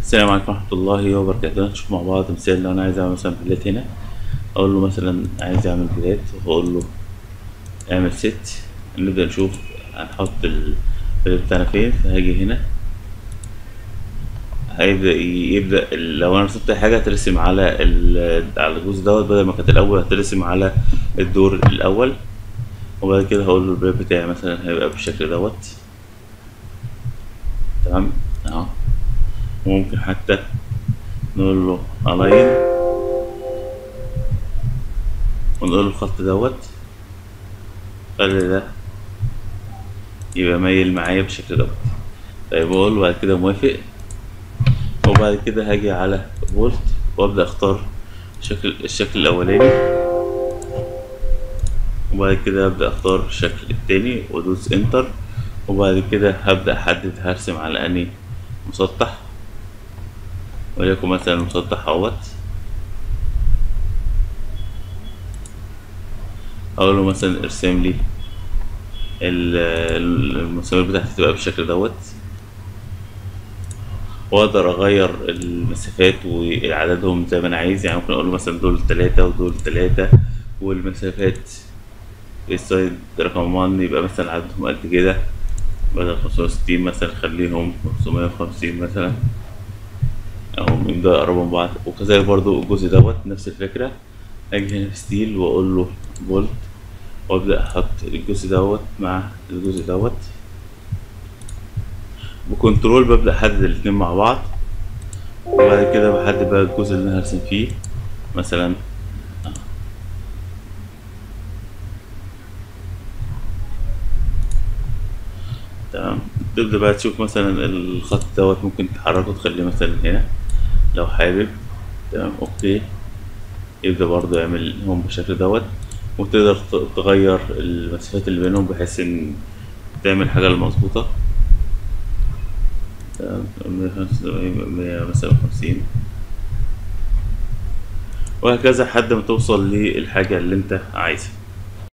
السلام عليكم ورحمة الله وبركاته نشوف مع بعض مثال لو أنا عايز أعمل مثلا بلاد هنا أقول له مثلا عايز أعمل بلاد وأقول له اعمل ست نبدأ نشوف هنحط البلاد بتاعنا فين فهاجي هنا هيبدأ يبدأ لو أنا رسمت حاجة هترسم على ال- على الجزء دوت بدل ما كانت الأول هترسم على الدور الأول وبعد كده هقول له البلاد بتاعي مثلا هيبقى بالشكل دوت تمام اهو ممكن حتى نقول له align ونقول له الخط دوت خلي ده يبقى مايل معايا بالشكل دوت طيب اقول له بعد كده موافق وبعد كده هاجي على فولت وابدا اختار شكل الشكل الاولاني وبعد كده ابدا اختار الشكل التاني وادوس انتر وبعد كده هبدا احدد هرسم على اني مسطح وليكن مثلا المسطح اهوت اقول له مثلا ارسم لي ال- المسامير بتاعتي تبقى بالشكل دوت واقدر اغير المسافات وعددهم زي ما انا عايز يعني ممكن اقول له مثلا دول تلاتة ودول تلاتة والمسافات السايد رقم 1 يبقى مثلا عددهم قد كده بدل 560 مثلا خليهم 550 مثلا اهو يبدأ يقربوا من بعض وكذلك برضو الجزء دوت نفس الفكرة اجي هنا في ستيل واقول له بولت وابدأ احط الجزء دوت مع الجزء دوت بكنترول ببدأ احدد الاتنين مع بعض وبعد كده بحدد بقى الجزء اللي انا هرسم فيه مثلا تمام تبدأ بقى تشوف مثلا الخط دوت ممكن تحركه تخليه مثلا هنا لو حابب تمام اوكي يبدأ برضه يعمل هم بالشكل دوت وتقدر ت- تغير المسافات اللي بينهم بحيث ان تعمل حاجة المظبوطة تمام مية خمسة وسبعين، مية مثلا وخمسين وهكذا لحد ما توصل للحاجة اللي انت عايزها